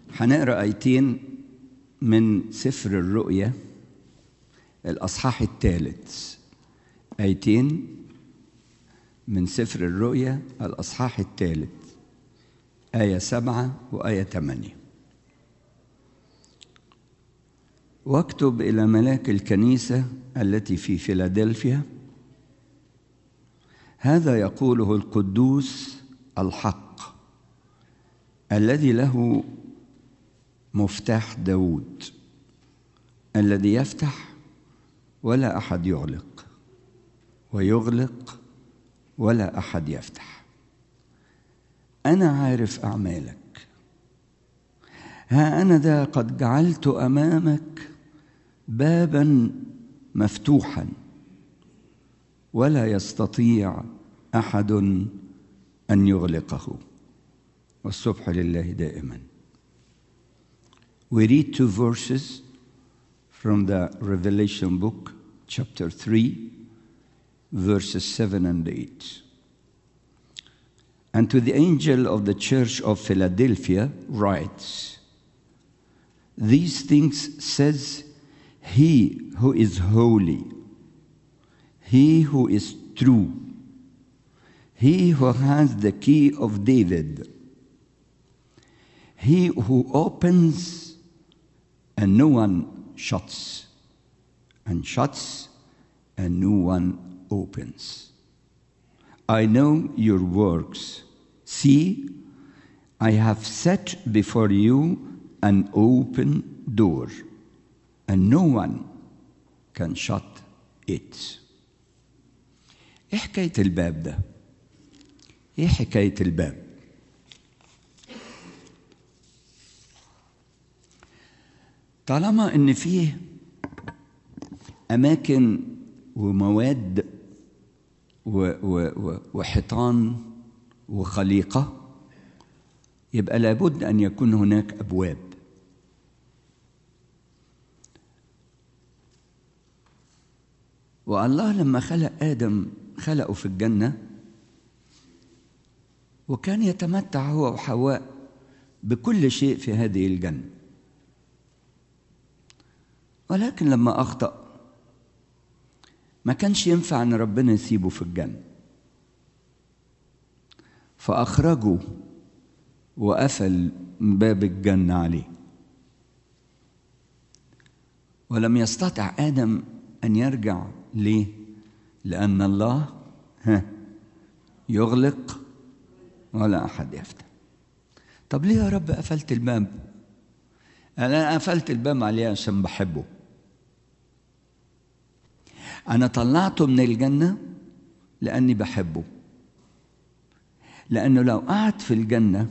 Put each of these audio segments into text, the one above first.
هنقرا ايتين من سفر الرؤيا الاصحاح الثالث ايتين من سفر الرؤيا الاصحاح الثالث ايه سبعه وايه ثمانيه واكتب الى ملاك الكنيسه التي في فيلادلفيا هذا يقوله القدوس الحق الذي له مفتاح داود الذي يفتح ولا احد يغلق ويغلق ولا احد يفتح انا عارف اعمالك ها انا ذا قد جعلت امامك بابا مفتوحا ولا يستطيع احد ان يغلقه والصبح لله دائما We read two verses from the Revelation book, chapter 3, verses 7 and 8. And to the angel of the church of Philadelphia writes, These things says he who is holy, he who is true, he who has the key of David, he who opens and no one shuts, and shuts and no one opens. I know your works. See, I have set before you an open door, and no one can shut it. ايه حكاية الباب ده؟ ايه حكاية الباب؟ طالما ان فيه اماكن ومواد و و و وحيطان وخليقه يبقى لابد ان يكون هناك ابواب والله لما خلق ادم خلقه في الجنه وكان يتمتع هو وحواء بكل شيء في هذه الجنه ولكن لما أخطأ ما كانش ينفع أن ربنا يسيبه في الجنة فأخرجه وقفل باب الجنة عليه ولم يستطع آدم أن يرجع ليه؟ لأن الله ها يغلق ولا أحد يفتح طب ليه يا رب قفلت الباب؟ أنا قفلت الباب عليه عشان بحبه أنا طلعته من الجنة لأني بحبه لأنه لو قعد في الجنة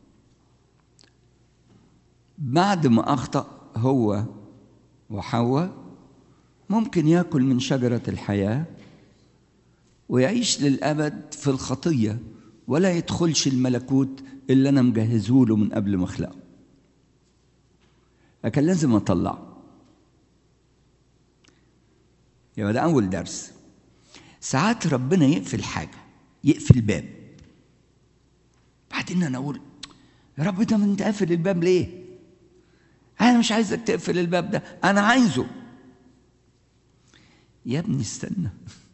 بعد ما أخطأ هو وحواء ممكن ياكل من شجرة الحياة ويعيش للأبد في الخطية ولا يدخلش الملكوت اللي أنا مجهزه له من قبل ما أخلقه لكن لازم أطلعه يبقى ده أول درس ساعات ربنا يقفل حاجة يقفل باب بعدين أنا أقول يا رب ده أنت قافل الباب ليه؟ أنا مش عايزك تقفل الباب ده أنا عايزه يا ابني استنى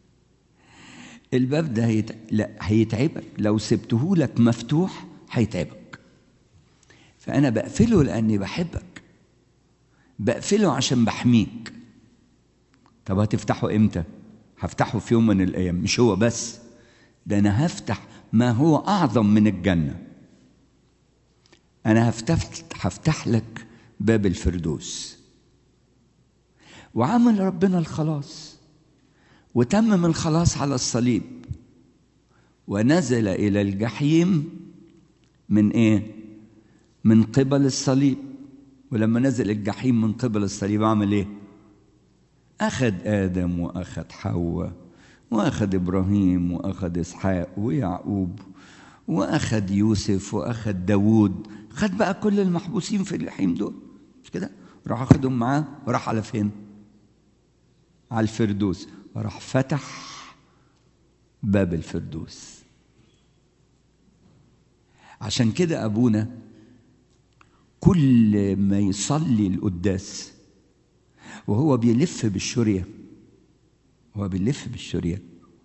الباب ده هيت... لا هيتعبك لو سبته لك مفتوح هيتعبك فأنا بقفله لأني بحبك بقفله عشان بحميك طب هتفتحه امتى هفتحه في يوم من الايام مش هو بس ده انا هفتح ما هو اعظم من الجنه انا هفتح هفتح لك باب الفردوس وعمل ربنا الخلاص وتمم الخلاص على الصليب ونزل الى الجحيم من ايه من قبل الصليب ولما نزل الجحيم من قبل الصليب عمل ايه أخذ آدم وأخذ حواء وأخذ إبراهيم وأخذ إسحاق ويعقوب وأخذ يوسف وأخذ داوود خد بقى كل المحبوسين في الجحيم دول مش كده راح أخدهم معاه وراح على فين على الفردوس راح فتح باب الفردوس عشان كده أبونا كل ما يصلي القداس وهو بيلف بالشورية وهو بيلف بالشورية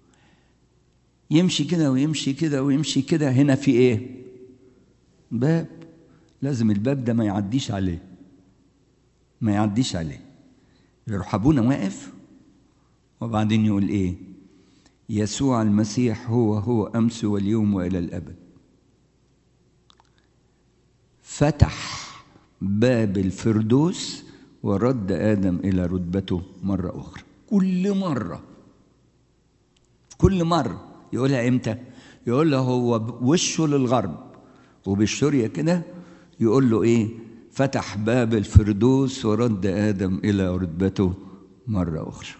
يمشي كده ويمشي كده ويمشي كده هنا في ايه باب لازم الباب ده ما يعديش عليه ما يعديش عليه يروح ابونا واقف وبعدين يقول ايه يسوع المسيح هو هو امس واليوم والى الابد فتح باب الفردوس ورد ادم الى رتبته مره اخرى كل مره كل مره يقولها امتى يقول له هو وشه للغرب وبالشوريه كده يقول له ايه فتح باب الفردوس ورد ادم الى رتبته مره اخرى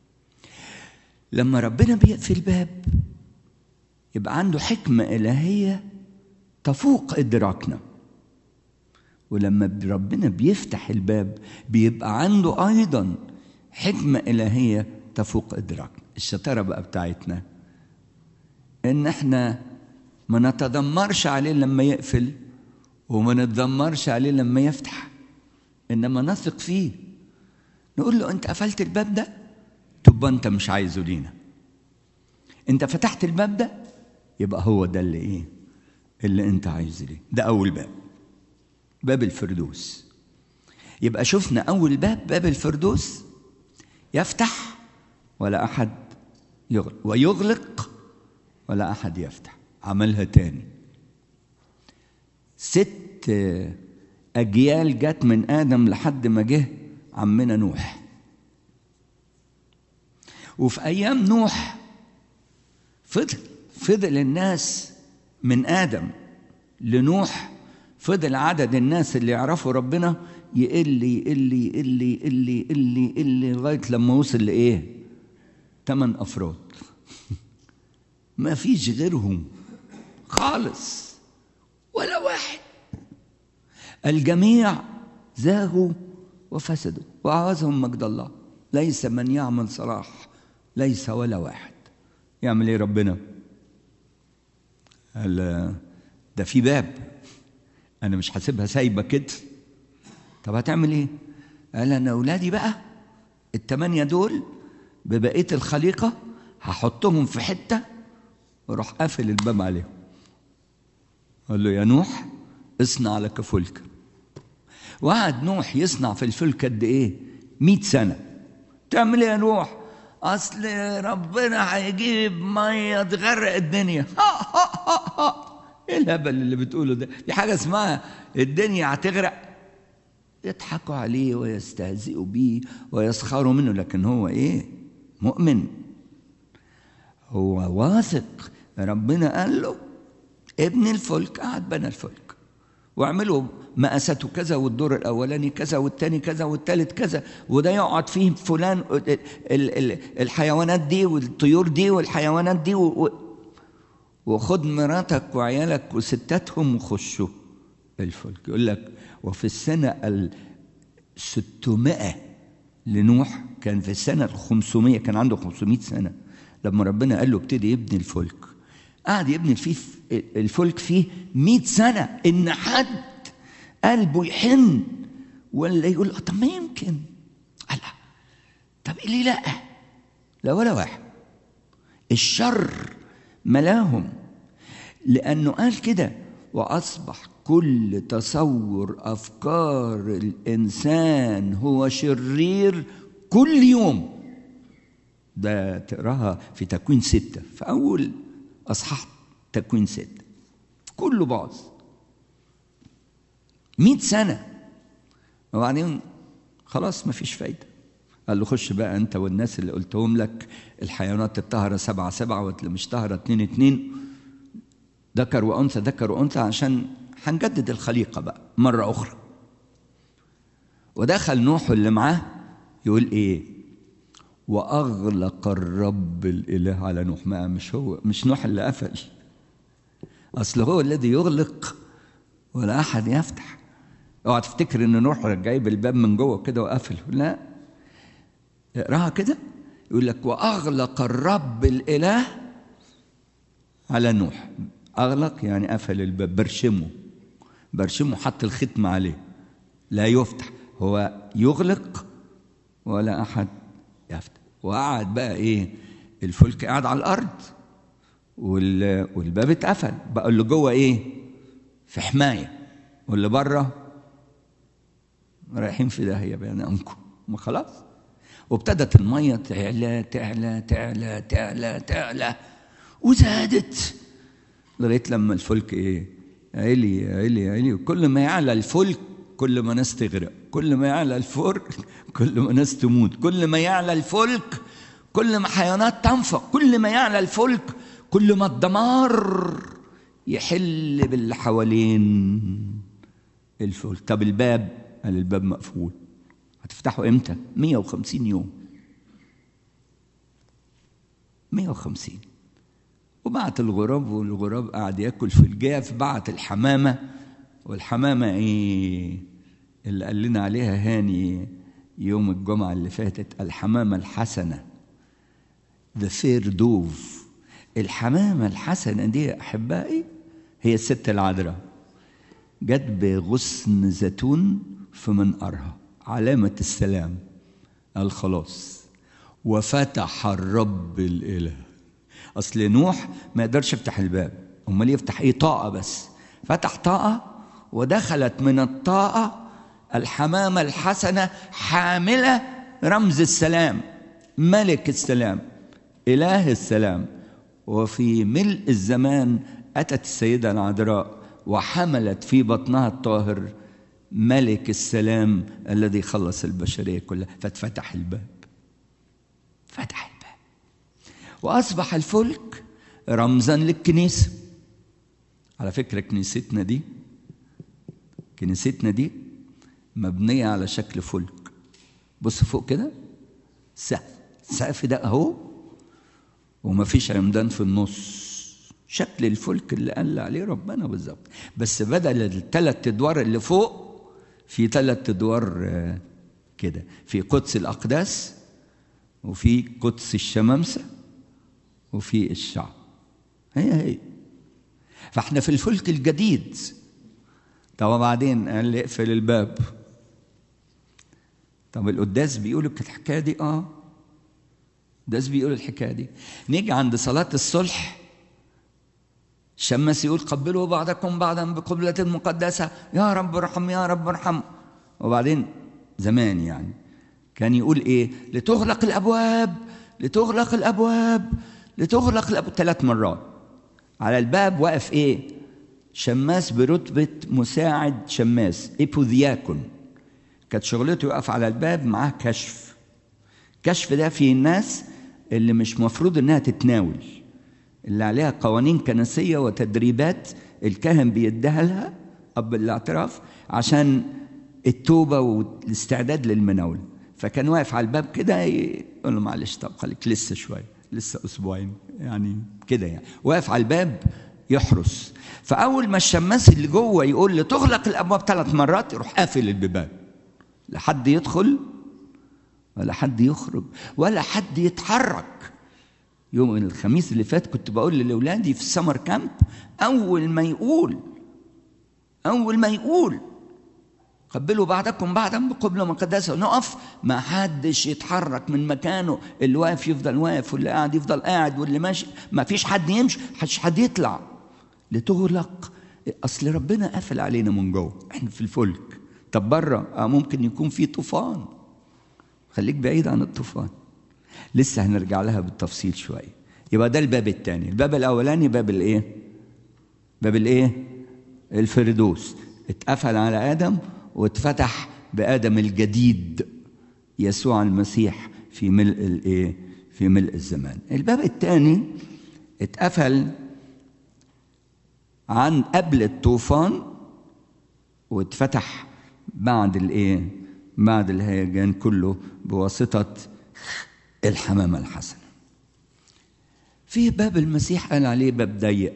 لما ربنا بيقفل الباب يبقى عنده حكمه الهيه تفوق ادراكنا ولما ربنا بيفتح الباب بيبقى عنده ايضا حكمه الهيه تفوق ادراكنا الشطاره بقى بتاعتنا ان احنا ما نتذمرش عليه لما يقفل وما نتذمرش عليه لما يفتح انما نثق فيه نقول له انت قفلت الباب ده تبقى انت مش عايزه لينا انت فتحت الباب ده يبقى هو ده اللي ايه اللي انت عايزه ليه ده اول باب باب الفردوس يبقى شفنا اول باب باب الفردوس يفتح ولا احد يغلق ويغلق ولا احد يفتح عملها تاني ست اجيال جت من ادم لحد ما جه عمنا نوح وفي ايام نوح فضل فضل الناس من ادم لنوح فضل عدد الناس اللي يعرفوا ربنا يقل يقل يقل يقل يقل يقل لغايه لما وصل لايه؟ ثمان افراد ما فيش غيرهم خالص ولا واحد الجميع زاغوا وفسدوا وعوزهم مجد الله ليس من يعمل صلاح ليس ولا واحد يعمل ايه ربنا قال ده في باب انا مش هسيبها سايبه كده طب هتعمل ايه قال انا اولادي بقى الثمانيه دول ببقيه الخليقه هحطهم في حته وراح قافل الباب عليهم قال له يا نوح اصنع لك فلك وقعد نوح يصنع في الفلك قد ايه مئة سنة تعمل ايه يا نوح اصل ربنا هيجيب ميه تغرق الدنيا ها ها ها ها ايه الهبل اللي بتقوله ده دي حاجه اسمها الدنيا هتغرق يضحكوا عليه ويستهزئوا بيه ويسخروا منه لكن هو ايه مؤمن هو واثق ربنا قال له ابن الفلك قعد بنى الفلك واعملوا مقاساته كذا والدور الاولاني كذا والتاني كذا والتالت كذا وده يقعد فيه فلان الحيوانات دي والطيور دي والحيوانات دي وخد مراتك وعيالك وستاتهم وخشوا الفلك يقول لك وفي السنة ال 600 لنوح كان في السنة ال 500 كان عنده 500 سنة لما ربنا قال له ابتدي يبني الفلك قعد يبني فيه الفلك فيه 100 سنة إن حد قلبه يحن ولا يقول طب ما يمكن لا طب ليه لا لا ولا واحد الشر ملاهم لأنه قال كده وأصبح كل تصور أفكار الإنسان هو شرير كل يوم ده تقراها في تكوين ستة في أول أصحاح تكوين ستة كله باظ مئة سنة وبعدين خلاص ما فيش فايدة قال له خش بقى أنت والناس اللي قلتهم لك الحيوانات الطاهرة سبعة سبعة واللي مش طاهرة اتنين اتنين ذكر وأنثى ذكر وأنثى عشان هنجدد الخليقة بقى مرة أخرى ودخل نوح اللي معاه يقول إيه وأغلق الرب الإله على نوح ما مش هو مش نوح اللي قفل أصل هو الذي يغلق ولا أحد يفتح اوعى تفتكر ان نوح جايب الباب من جوه كده وقفل لا اقراها كده يقول لك واغلق الرب الاله على نوح اغلق يعني قفل الباب برشمه برشمه حط الختم عليه لا يفتح هو يغلق ولا احد يفتح وقعد بقى ايه الفلك قاعد على الارض والباب اتقفل بقى اللي جوه ايه في حمايه واللي بره رايحين في داهيه بينامكم ما خلاص وابتدت الميه تعلى تعلى تعلى تعلى تعلى وزادت لغايه لما الفلك ايه عالي عالي عالي وكل ما يعلى الفلك كل ما ناس تغرق كل ما يعلى الفلك كل ما ناس تموت كل ما يعلى الفلك كل ما حيوانات تنفق كل ما يعلى الفلك كل ما الدمار يحل باللي حوالين الفلك طب الباب قال الباب مقفول هتفتحه امتى 150 يوم 150 وبعت الغراب والغراب قعد ياكل في الجاف بعت الحمامه والحمامه ايه اللي قال لنا عليها هاني يوم الجمعه اللي فاتت الحمامه الحسنه ذا فير دوف الحمامه الحسنه دي يا احبائي هي الست العذراء جت بغصن زيتون في منقرها علامه السلام الخلاص وفتح الرب الاله اصل نوح ما يقدرش يفتح الباب امال يفتح ايه طاقه بس فتح طاقه ودخلت من الطاقه الحمامه الحسنه حامله رمز السلام ملك السلام اله السلام وفي ملء الزمان اتت السيده العذراء وحملت في بطنها الطاهر ملك السلام الذي خلص البشريه كلها فاتفتح الباب فتح الباب واصبح الفلك رمزا للكنيسه على فكره كنيستنا دي كنيستنا دي مبنيه على شكل فلك بص فوق كده سقف السقف ده اهو وما فيش عمدان في النص شكل الفلك اللي قال عليه ربنا بالظبط بس بدل الثلاث ادوار اللي فوق في ثلاث ادوار كده في قدس الاقداس وفي قدس الشمامسه وفي الشعب هي هي فاحنا في الفلك الجديد طب وبعدين قال لي اقفل الباب طب القداس بيقولوا الحكايه دي اه القداس بيقول الحكايه دي نيجي عند صلاه الصلح شمس يقول قبلوا بعضكم بعضا بقبلة مقدسة يا رب ارحم يا رب ارحم وبعدين زمان يعني كان يقول ايه لتغلق الابواب لتغلق الابواب لتغلق الابواب ثلاث مرات على الباب واقف ايه شماس برتبة مساعد شماس ايبوذياكون كانت شغلته يقف على الباب معاه كشف كشف ده فيه الناس اللي مش مفروض انها تتناول اللي عليها قوانين كنسيه وتدريبات الكاهن بيديها لها قبل الاعتراف عشان التوبه والاستعداد للمناوله فكان واقف على الباب كده يقول له معلش طب خليك لسه شويه لسه اسبوعين يعني كده يعني واقف على الباب يحرس فاول ما الشماس اللي جوه يقول له تغلق الابواب ثلاث مرات يروح قافل البيبان لا حد يدخل ولا حد يخرج ولا حد يتحرك يوم الخميس اللي فات كنت بقول لاولادي في السمر كامب اول ما يقول اول ما يقول قبلوا بعضكم بعضا بقبله مقدسه نقف ما حدش يتحرك من مكانه اللي واقف يفضل واقف واللي قاعد يفضل قاعد واللي ماشي ما فيش حد يمشي حدش حد يطلع لتغلق اصل ربنا قافل علينا من جوه احنا في الفلك طب بره اه ممكن يكون في طوفان خليك بعيد عن الطوفان لسه هنرجع لها بالتفصيل شويه يبقى ده الباب الثاني الباب الاولاني باب الايه باب الايه الفردوس اتقفل على ادم واتفتح بادم الجديد يسوع المسيح في ملء الايه في ملء الزمان الباب الثاني اتقفل عن قبل الطوفان واتفتح بعد الايه بعد الهيجان كله بواسطه الحمامة الحسنة في باب المسيح قال عليه باب ضيق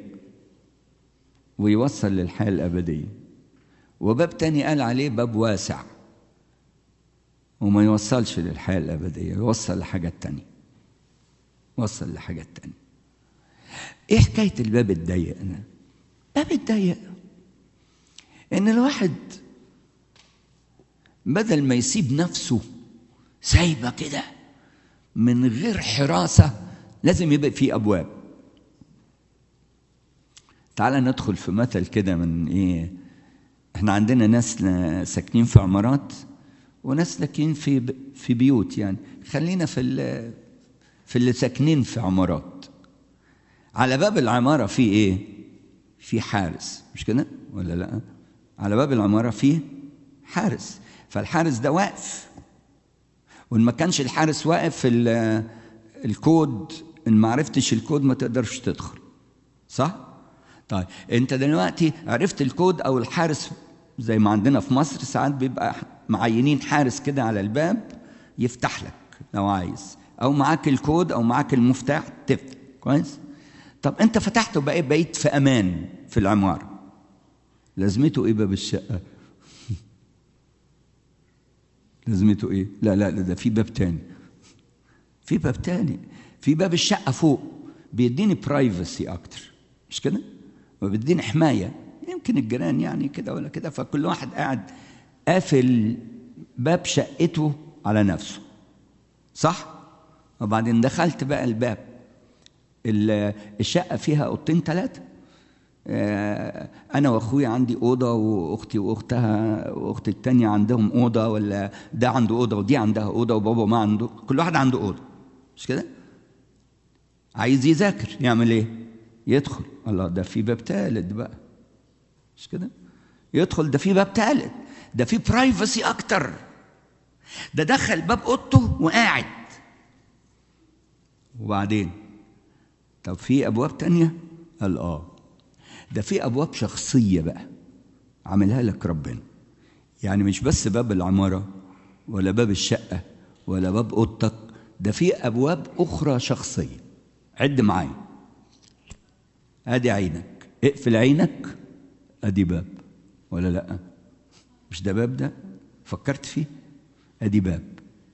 ويوصل للحياة الأبدية وباب تاني قال عليه باب واسع وما يوصلش للحياة الأبدية يوصل لحاجات تانية وصل لحاجات تانية ايه حكاية الباب الضيق ده؟ الباب الضيق ان الواحد بدل ما يسيب نفسه سايبه كده من غير حراسه لازم يبقى في ابواب تعال ندخل في مثل كده من ايه احنا عندنا ناس ساكنين في عمارات وناس ساكنين في في بيوت يعني خلينا في في اللي ساكنين في عمارات على باب العماره في ايه في حارس مش كده ولا لا على باب العماره فيه حارس فالحارس ده واقف وان ما كانش الحارس واقف في الكود ان ما عرفتش الكود ما تقدرش تدخل صح طيب انت دلوقتي عرفت الكود او الحارس زي ما عندنا في مصر ساعات بيبقى معينين حارس كده على الباب يفتح لك لو عايز او معاك الكود او معاك المفتاح تفتح كويس طب انت فتحته بقى بقيت في امان في العماره لازمته ايه باب الشقه لازمته ايه لا لا ده في باب تاني في باب تاني في باب الشقه فوق بيديني برايفسي اكتر مش كده وبيديني حمايه يمكن الجيران يعني كده ولا كده فكل واحد قاعد قافل باب شقته على نفسه صح وبعدين دخلت بقى الباب الشقه فيها اوضتين ثلاثه انا واخويا عندي اوضه واختي واختها واختي التانية عندهم اوضه ولا ده عنده اوضه ودي عندها اوضه وبابا ما عنده كل واحد عنده اوضه مش كده عايز يذاكر يعمل ايه يدخل الله ده في باب ثالث بقى مش كده يدخل ده في باب ثالث ده في برايفسي اكتر ده دخل باب اوضته وقاعد وبعدين طب في ابواب تانية قال اه ده في ابواب شخصيه بقى عملها لك ربنا يعني مش بس باب العماره ولا باب الشقه ولا باب اوضتك ده في ابواب اخرى شخصيه عد معايا ادي عينك اقفل عينك ادي باب ولا لا مش ده باب ده فكرت فيه ادي باب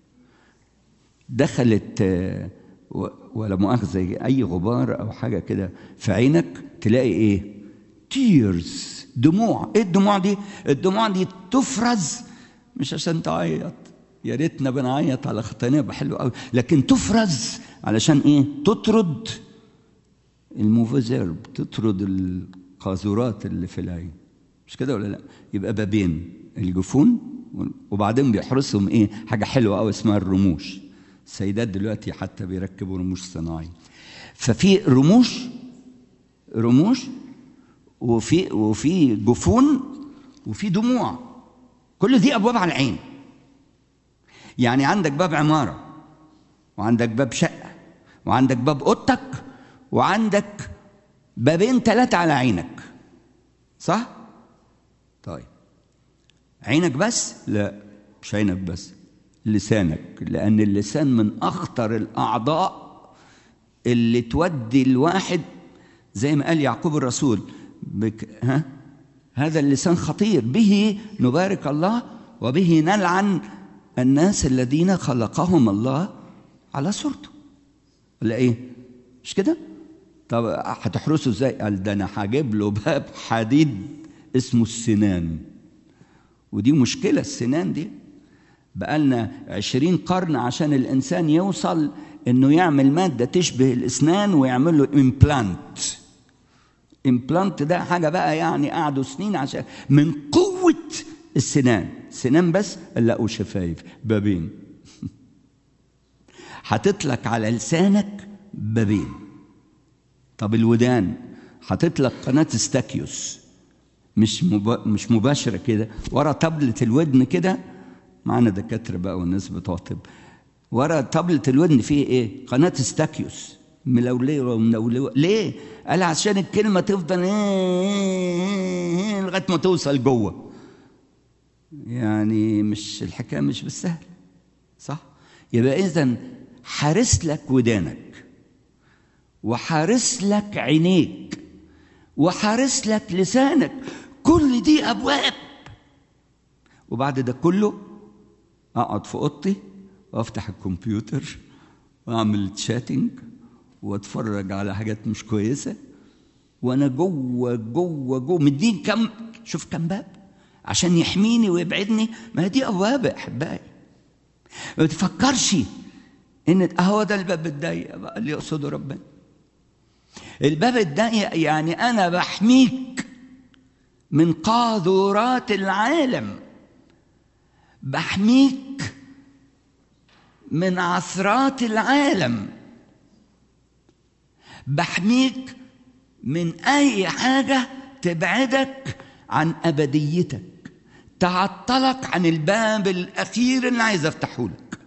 دخلت ولا مؤاخذه اي غبار او حاجه كده في عينك تلاقي ايه تيرز دموع ايه الدموع دي الدموع دي تفرز مش عشان تعيط يا ريتنا بنعيط على خطايانا يبقى حلو قوي لكن تفرز علشان ايه تطرد الموفيزيرب تطرد القاذورات اللي في العين مش كده ولا لا يبقى بابين الجفون وبعدين بيحرسهم ايه حاجه حلوه قوي اسمها الرموش السيدات دلوقتي حتى بيركبوا رموش صناعي ففي رموش رموش وفي وفي جفون وفي دموع كل دي ابواب على العين يعني عندك باب عماره وعندك باب شقه وعندك باب اوضتك وعندك بابين ثلاثه على عينك صح طيب عينك بس لا مش عينك بس لسانك لان اللسان من اخطر الاعضاء اللي تودي الواحد زي ما قال يعقوب الرسول بك ها هذا اللسان خطير به نبارك الله وبه نلعن الناس الذين خلقهم الله على صورته ولا ايه مش كده طب هتحرسه ازاي قال ده انا هجيب له باب حديد اسمه السنان ودي مشكله السنان دي بقالنا عشرين قرن عشان الإنسان يوصل إنه يعمل مادة تشبه الأسنان ويعمل له إمبلانت إمبلانت ده حاجة بقى يعني قعدوا سنين عشان من قوة السنان سنان بس لا وشفايف بابين حاطط على لسانك بابين طب الودان حاطط لك قناة استاكيوس مش مب... مش مباشرة كده ورا طبلة الودن كده معانا دكاترة بقى والناس بتوع طب ورا طبلة الودن فيه ايه؟ قناة استاكيوس ملولية ومنولية ليه؟ قال عشان الكلمة تفضل ايه لغاية ما توصل جوه يعني مش الحكاية مش بالسهل صح؟ يبقى إذا حارس لك ودانك وحارس لك عينيك وحارس لك لسانك كل دي أبواب وبعد ده كله اقعد في اوضتي وافتح الكمبيوتر واعمل تشاتنج واتفرج على حاجات مش كويسه وانا جوه جوه جوه مدين كم شوف كم باب عشان يحميني ويبعدني ما هي دي ابواب احبائي ما تفكرش ان هو ده الباب الضيق بقى اللي يقصده ربنا الباب الضيق يعني انا بحميك من قاذورات العالم بحميك من عثرات العالم بحميك من اي حاجه تبعدك عن ابديتك تعطلك عن الباب الاخير اللي عايز افتحه لك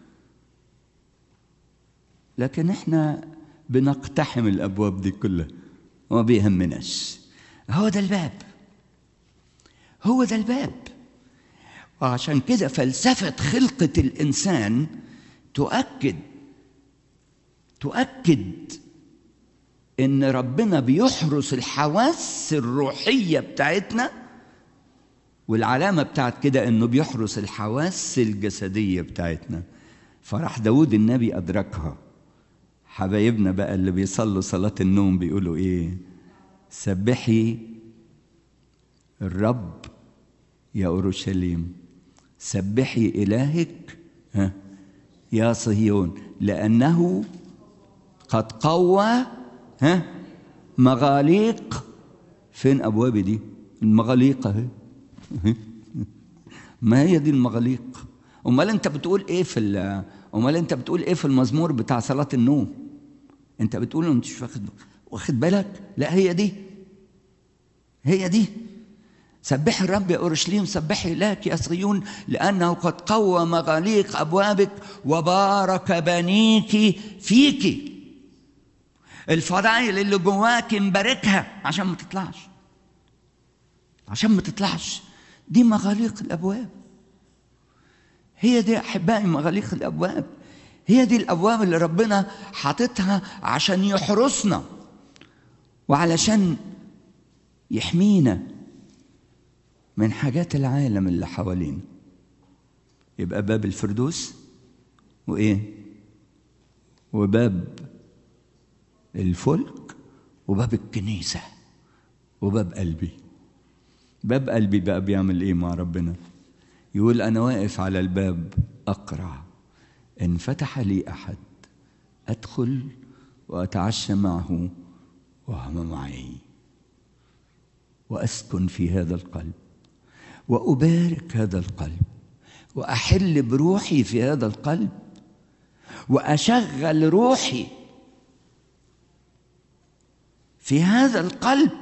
لكن احنا بنقتحم الابواب دي كلها وما بيهمناش هو ده الباب هو ده الباب وعشان كده فلسفه خلقه الانسان تؤكد تؤكد ان ربنا بيحرس الحواس الروحيه بتاعتنا والعلامه بتاعت كده انه بيحرس الحواس الجسديه بتاعتنا فراح داود النبي ادركها حبايبنا بقى اللي بيصلوا صلاه النوم بيقولوا ايه سبحي الرب يا اورشليم سبحي الهك ها يا صهيون لانه قد قوى ها مغاليق فين ابواب دي المغاليق اهي ما هي دي المغاليق امال انت بتقول ايه في امال انت بتقول ايه في المزمور بتاع صلاه النوم انت بتقول انت مش واخد واخد بالك لا هي دي هي دي سبحي الرب يا اورشليم سبحي لك يا صهيون لانه قد قوى مغاليق ابوابك وبارك بنيك فيكِ الفضائل اللي جواك مباركها عشان ما تطلعش عشان ما تطلعش دي مغاليق الابواب هي دي احبائي مغاليق الابواب هي دي الابواب اللي ربنا حاططها عشان يحرسنا وعلشان يحمينا من حاجات العالم اللي حوالينا يبقى باب الفردوس وايه وباب الفلك وباب الكنيسة وباب قلبي باب قلبي بقى بيعمل ايه مع ربنا يقول انا واقف على الباب اقرع ان فتح لي احد ادخل واتعشى معه وهو معي واسكن في هذا القلب وابارك هذا القلب واحل بروحي في هذا القلب واشغل روحي في هذا القلب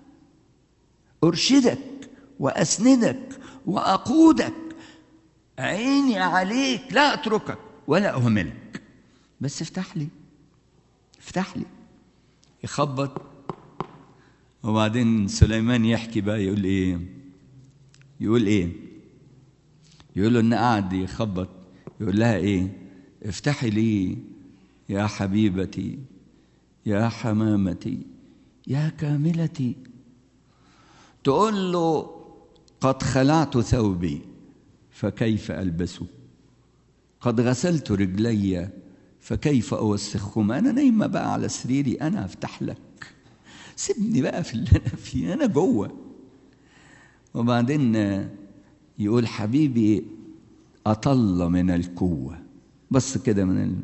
ارشدك واسندك واقودك عيني عليك لا اتركك ولا اهملك بس افتح لي افتح لي يخبط وبعدين سليمان يحكي بقى يقول ايه يقول ايه يقول له ان قعد يخبط يقول لها ايه افتحي لي يا حبيبتي يا حمامتي يا كاملتي تقول له قد خلعت ثوبي فكيف البسه قد غسلت رجلي فكيف اوسخهما انا نايمه بقى على سريري انا افتح لك سيبني بقى في اللي انا فيه انا جوه وبعدين يقول حبيبي اطل من القوه بس كده من ال...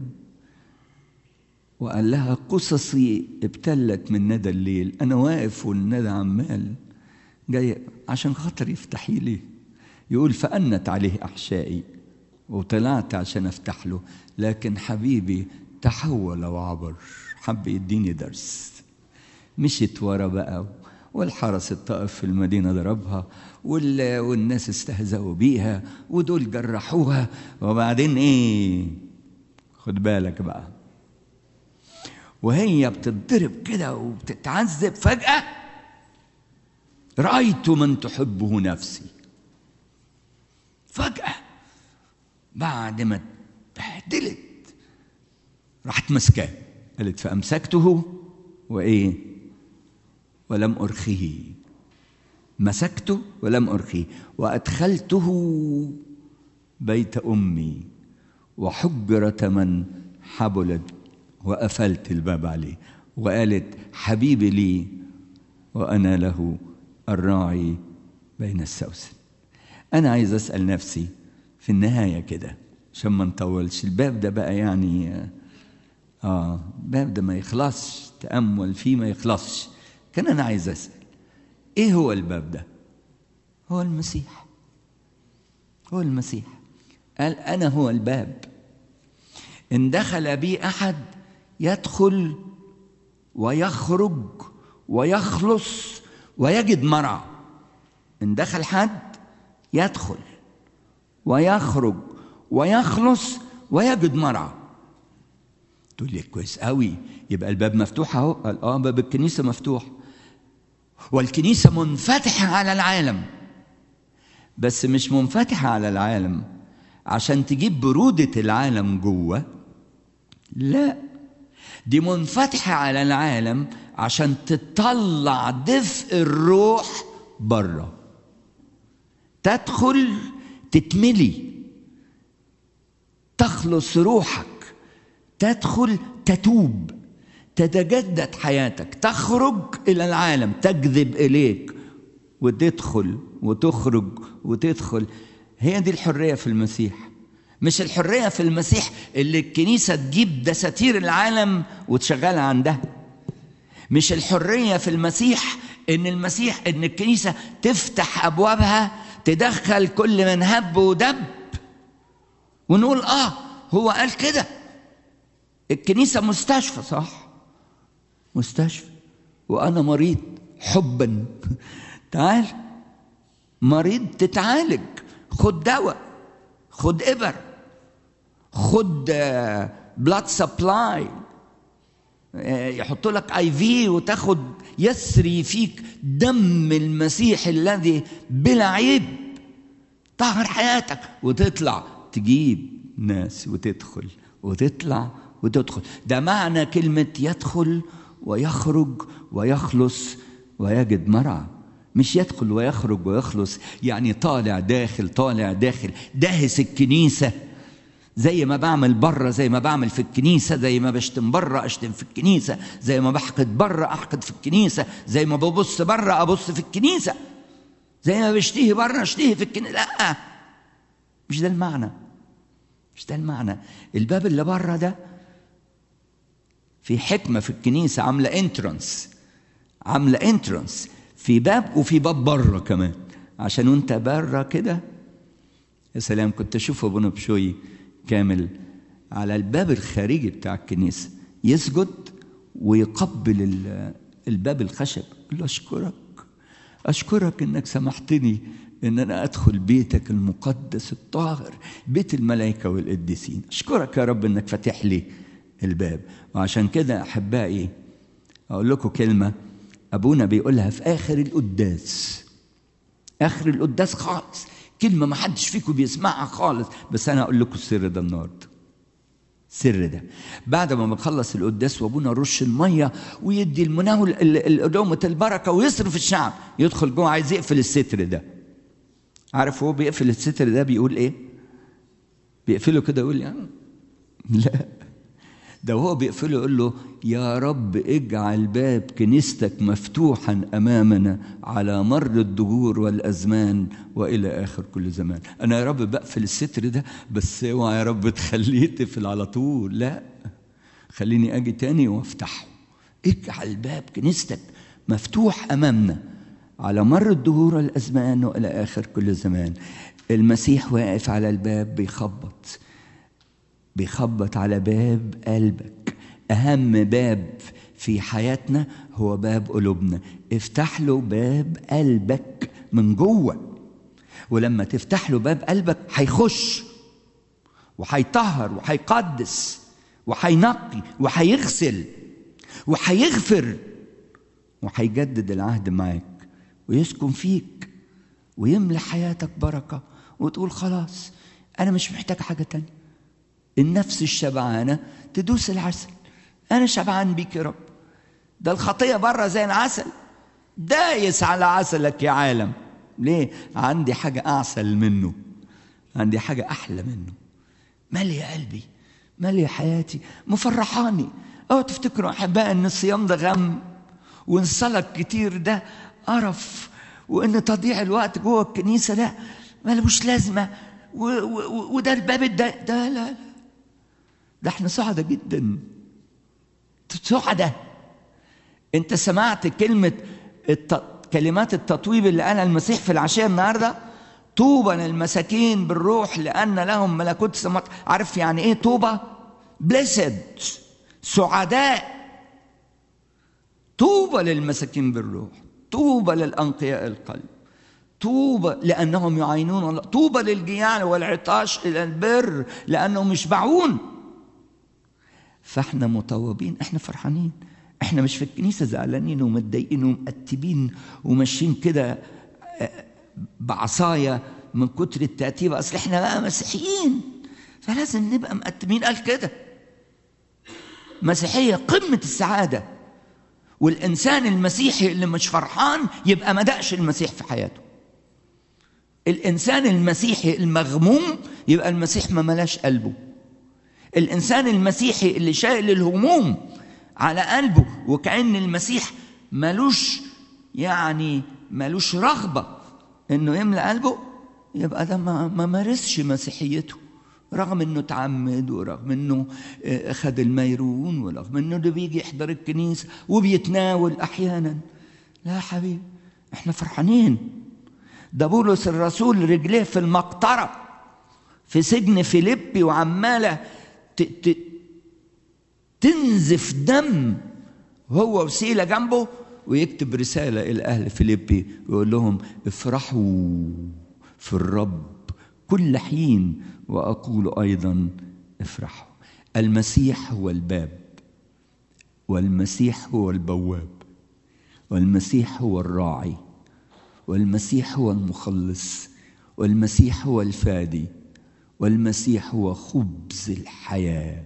وقال لها قصصي ابتلت من ندى الليل انا واقف والندى عمال جاي عشان خاطر يفتحي لي يقول فأنت عليه أحشائي وطلعت عشان أفتح له لكن حبيبي تحول وعبر حب يديني درس مشيت ورا بقى والحرس الطائف في المدينة ضربها والناس استهزأوا بيها ودول جرحوها وبعدين ايه خد بالك بقى وهي بتتضرب كده وبتتعذب فجأة رأيت من تحبه نفسي فجأة بعد ما اتبهدلت راحت مسكاه قالت فأمسكته وإيه ولم أرخيه مسكته ولم أرخيه وأدخلته بيت أمي وحجرة من حبلت وقفلت الباب عليه وقالت حبيبي لي وأنا له الراعي بين السوسن أنا عايز أسأل نفسي في النهاية كده عشان ما نطولش الباب ده بقى يعني آه الباب ده ما يخلصش تأمل فيه ما يخلصش كان أنا عايز أسأل إيه هو الباب ده؟ هو المسيح هو المسيح قال أنا هو الباب إن دخل بي أحد يدخل ويخرج ويخلص ويجد مرعى إن دخل حد يدخل ويخرج ويخلص ويجد مرعى تقول لي كويس قوي يبقى الباب مفتوح اهو قال اه باب الكنيسه مفتوح والكنيسه منفتحه على العالم بس مش منفتحه على العالم عشان تجيب بروده العالم جوه لا دي منفتحه على العالم عشان تطلع دفء الروح بره تدخل تتملي تخلص روحك تدخل تتوب تتجدد حياتك تخرج الى العالم تجذب اليك وتدخل وتخرج وتدخل هي دي الحريه في المسيح مش الحريه في المسيح اللي الكنيسه تجيب دساتير العالم وتشغلها عندها مش الحريه في المسيح ان المسيح ان الكنيسه تفتح ابوابها تدخل كل من هب ودب ونقول اه هو قال كده الكنيسه مستشفى صح مستشفى وانا مريض حبا تعال مريض تتعالج خد دواء خد ابر خد بلاد سبلاي يحط لك اي في وتاخد يسري فيك دم المسيح الذي بلا عيب طهر حياتك وتطلع تجيب ناس وتدخل وتطلع وتدخل ده معنى كلمة يدخل ويخرج ويخلص ويجد مرعى مش يدخل ويخرج ويخلص يعني طالع داخل طالع داخل داهس الكنيسة زي ما بعمل بره زي ما بعمل في الكنيسة زي ما بشتم بره أشتم في الكنيسة زي ما بحقد بره أحقد في الكنيسة زي ما ببص بره أبص في الكنيسة زي ما بشتهي بره أشتهي في الكنيسة لا مش ده المعنى مش ده المعنى الباب اللي بره ده في حكمة في الكنيسة عاملة انترانس عاملة انترانس في باب وفي باب بره كمان عشان وانت بره كده يا سلام كنت اشوف ابونا بشوي كامل على الباب الخارجي بتاع الكنيسة يسجد ويقبل الباب الخشب يقول له أشكرك أشكرك إنك سمحتني إن أنا أدخل بيتك المقدس الطاهر بيت الملائكة والقديسين أشكرك يا رب إنك فاتح لي الباب وعشان كده أحبائي أقول لكم كلمة أبونا بيقولها في آخر القداس آخر القداس خالص كلمة ما حدش فيكم بيسمعها خالص بس أنا أقول لكم السر ده النهاردة السر ده بعد ما بنخلص القداس وابونا رش الميه ويدي المناول لقمه البركه ويصرف الشعب يدخل جوه عايز يقفل الستر ده عارف هو بيقفل الستر ده بيقول ايه بيقفله كده يقول يعني لا ده وهو بيقفله يقول له يا رب اجعل باب كنيستك مفتوحا امامنا على مر الدهور والازمان والى اخر كل زمان انا يا رب بقفل الستر ده بس اوعى يا رب تخليه تقفل على طول لا خليني اجي تاني وافتحه اجعل باب كنيستك مفتوح امامنا على مر الدهور والازمان والى اخر كل زمان المسيح واقف على الباب بيخبط بيخبط على باب قلبك اهم باب في حياتنا هو باب قلوبنا افتح له باب قلبك من جوه ولما تفتح له باب قلبك هيخش وهيطهر وهيقدس وهينقي وهيغسل وهيغفر وهيجدد العهد معاك ويسكن فيك ويملى حياتك بركة وتقول خلاص أنا مش محتاج حاجة تانية النفس الشبعانة تدوس العسل أنا شبعان بيك يا رب ده الخطية بره زي العسل دايس على عسلك يا عالم ليه؟ عندي حاجة أعسل منه عندي حاجة أحلى منه مالي قلبي مالي حياتي مفرحاني أو تفتكروا أحباء إن الصيام ده غم وإن الصلاة كتير ده قرف وإن تضييع الوقت جوه الكنيسة ده ملوش لازمه و- و- وده الباب ده ده لا لا ده احنا سعداء جدا سعداء انت سمعت كلمه الت... كلمات التطويب اللي قالها المسيح في العشيه النهارده طوبى للمساكين بالروح لان لهم ملكوت السماوات عارف يعني ايه طوبى بليسد سعداء طوبى للمساكين بالروح طوبى للانقياء القلب طوبى لانهم يعينون الله طوبى للجياع والعطاش الى البر لانهم يشبعون فاحنا مطوبين احنا فرحانين احنا مش في الكنيسه زعلانين ومتضايقين ومقتبين وماشيين كده آه، بعصايه من كتر التأتيب اصل احنا بقى مسيحيين فلازم نبقى مقتبين قال كده مسيحيه قمه السعاده والانسان المسيحي اللي مش فرحان يبقى ما دقش المسيح في حياته الانسان المسيحي المغموم يبقى المسيح ما ملاش قلبه الانسان المسيحي اللي شايل الهموم على قلبه وكأن المسيح ملوش يعني ملوش رغبة انه يملأ قلبه يبقى ده ما ما مارسش مسيحيته رغم انه تعمد ورغم انه آه، اخذ الميرون ورغم انه ده بيجي يحضر الكنيسة وبيتناول احيانا لا يا حبيبي احنا فرحانين ده بولس الرسول رجليه في المقطرة في سجن فيليبي وعمالة ت- ت- تنزف دم هو وسيلة جنبه ويكتب رسالة إلى أهل فيليبي ويقول لهم افرحوا في الرب كل حين وأقول أيضا افرحوا المسيح هو الباب والمسيح هو البواب والمسيح هو الراعي والمسيح هو المخلص والمسيح هو الفادي والمسيح هو خبز الحياه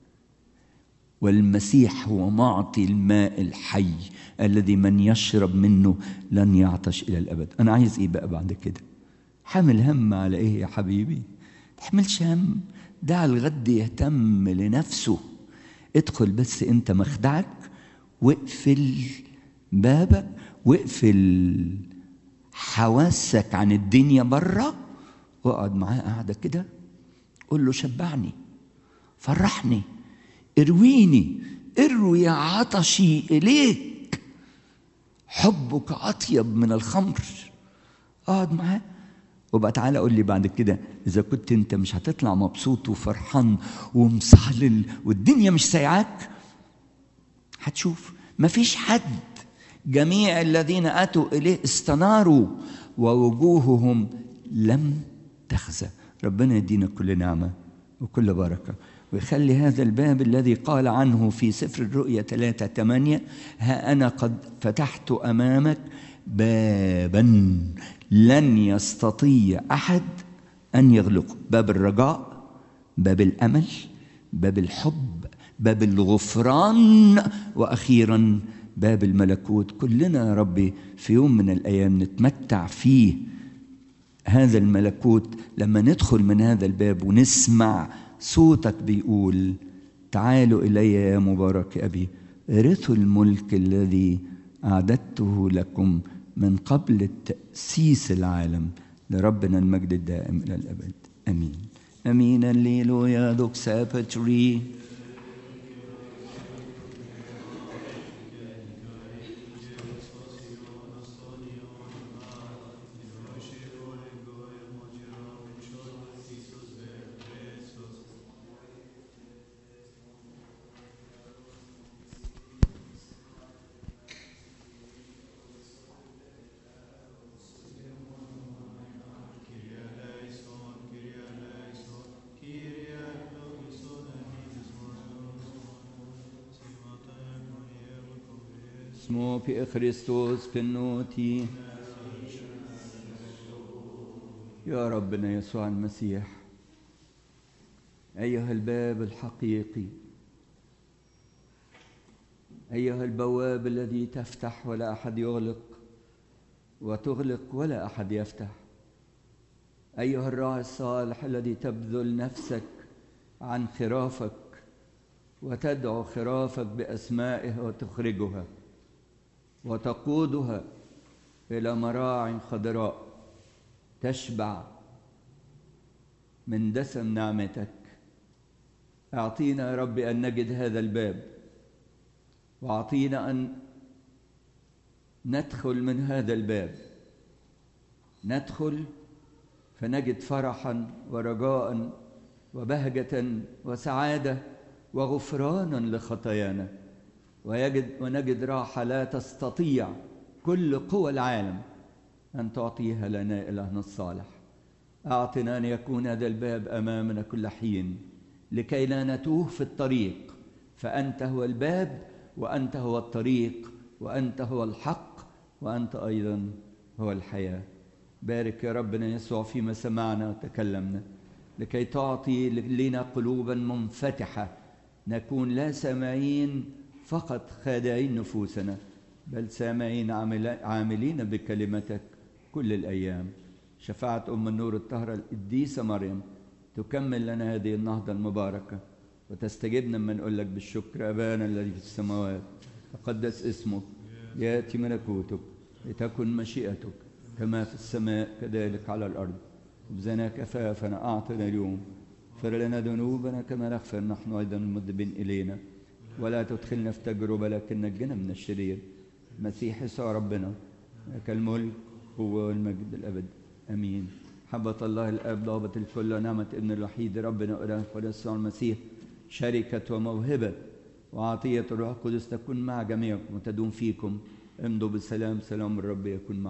والمسيح هو معطي الماء الحي الذي من يشرب منه لن يعطش الى الابد انا عايز ايه بقى بعد كده حامل هم على ايه يا حبيبي تحملش هم دع الغد يهتم لنفسه ادخل بس انت مخدعك واقفل بابك واقفل حواسك عن الدنيا بره واقعد معاه قاعده كده قول له شبعني فرحني ارويني اروي عطشي اليك حبك اطيب من الخمر اقعد معاه وبقى تعالى قول لي بعد كده اذا كنت انت مش هتطلع مبسوط وفرحان ومصحلل والدنيا مش سايعاك هتشوف مفيش حد جميع الذين اتوا اليه استناروا ووجوههم لم تخزى ربنا يدينا كل نعمه وكل بركه ويخلي هذا الباب الذي قال عنه في سفر الرؤيا 3 8 ها أنا قد فتحت أمامك بابا لن يستطيع أحد أن يغلقه باب الرجاء باب الأمل باب الحب باب الغفران وأخيرا باب الملكوت كلنا يا ربي في يوم من الأيام نتمتع فيه هذا الملكوت لما ندخل من هذا الباب ونسمع صوتك بيقول تعالوا الي يا مبارك ابي ارثوا الملك الذي اعددته لكم من قبل تاسيس العالم لربنا المجد الدائم الى الابد امين امين الليلويا دوك سابتري اسمه في خريستوس كنوتي يا ربنا يسوع المسيح أيها الباب الحقيقي أيها البواب الذي تفتح ولا أحد يغلق وتغلق ولا أحد يفتح أيها الراعي الصالح الذي تبذل نفسك عن خرافك وتدعو خرافك بأسمائها وتخرجها وتقودها إلى مراع خضراء تشبع من دسم نعمتك اعطينا يا رب ان نجد هذا الباب واعطينا ان ندخل من هذا الباب ندخل فنجد فرحا ورجاء وبهجه وسعاده وغفرانا لخطايانا ويجد ونجد راحه لا تستطيع كل قوى العالم ان تعطيها لنا الهنا الصالح اعطنا ان يكون هذا الباب امامنا كل حين لكي لا نتوه في الطريق فانت هو الباب وانت هو الطريق وانت هو الحق وانت ايضا هو الحياه بارك يا ربنا يسوع فيما سمعنا وتكلمنا لكي تعطي لنا قلوبا منفتحه نكون لا سامعين فقط خادعين نفوسنا بل سامعين عاملين بكلمتك كل الايام شفاعه ام النور الطاهره القديسه مريم تكمل لنا هذه النهضه المباركه وتستجبنا لما نقول لك بالشكر ابانا الذي في السماوات تقدس اسمك ياتي ملكوتك لتكن مشيئتك كما في السماء كذلك على الارض خبزنا كفافنا اعطنا اليوم اغفر لنا ذنوبنا كما نغفر نحن ايضا المذنبين الينا ولا تدخلنا في تجربه لكن نجنا من الشرير مسيح يسوع ربنا لك الملك هو والمجد الابد امين حبة الله الاب ضابط الكل ونعمة ابن الوحيد ربنا وإله يسوع المسيح شركة وموهبة وعطية الروح القدس تكون مع جميعكم وتدوم فيكم امضوا بالسلام سلام الرب يكون معكم